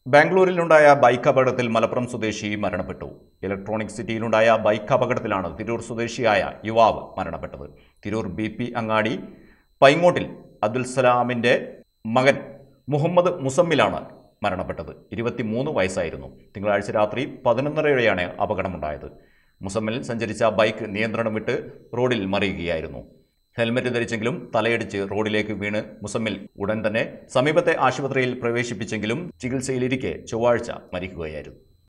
ബാംഗ്ലൂരിലുണ്ടായ bike അപകടത്തിൽ മലപ്പുറം സ്വദേശി മരണപ്പെട്ടു ഇലക്ട്രോണിക് സിറ്റിയിലുണ്ടായ ബൈക്ക് അപകടത്തിലാണ് തിരൂർ സ്വദേശിയായ യുവാവ് മരണപ്പെട്ടത് തിരൂർ ബി പി അങ്ങാടി പൈങ്ങോട്ടിൽ അബ്ദുൽ സലാമിൻ്റെ മകൻ മുഹമ്മദ് മുസമ്മിലാണ് മരണപ്പെട്ടത് ഇരുപത്തിമൂന്ന് വയസ്സായിരുന്നു തിങ്കളാഴ്ച രാത്രി പതിനൊന്നരയോടെയാണ് അപകടമുണ്ടായത് മുസമ്മിൽ സഞ്ചരിച്ച ബൈക്ക് നിയന്ത്രണം വിട്ട് റോഡിൽ മറിയുകയായിരുന്നു ഹെൽമറ്റ് ധരിച്ചെങ്കിലും തലയടിച്ച് റോഡിലേക്ക് വീണ് മുസമ്മിൽ ഉടൻ തന്നെ സമീപത്തെ ആശുപത്രിയിൽ പ്രവേശിപ്പിച്ചെങ്കിലും ചികിത്സയിലിരിക്കെ ചൊവ്വാഴ്ച മരിക്കുകയായിരുന്നു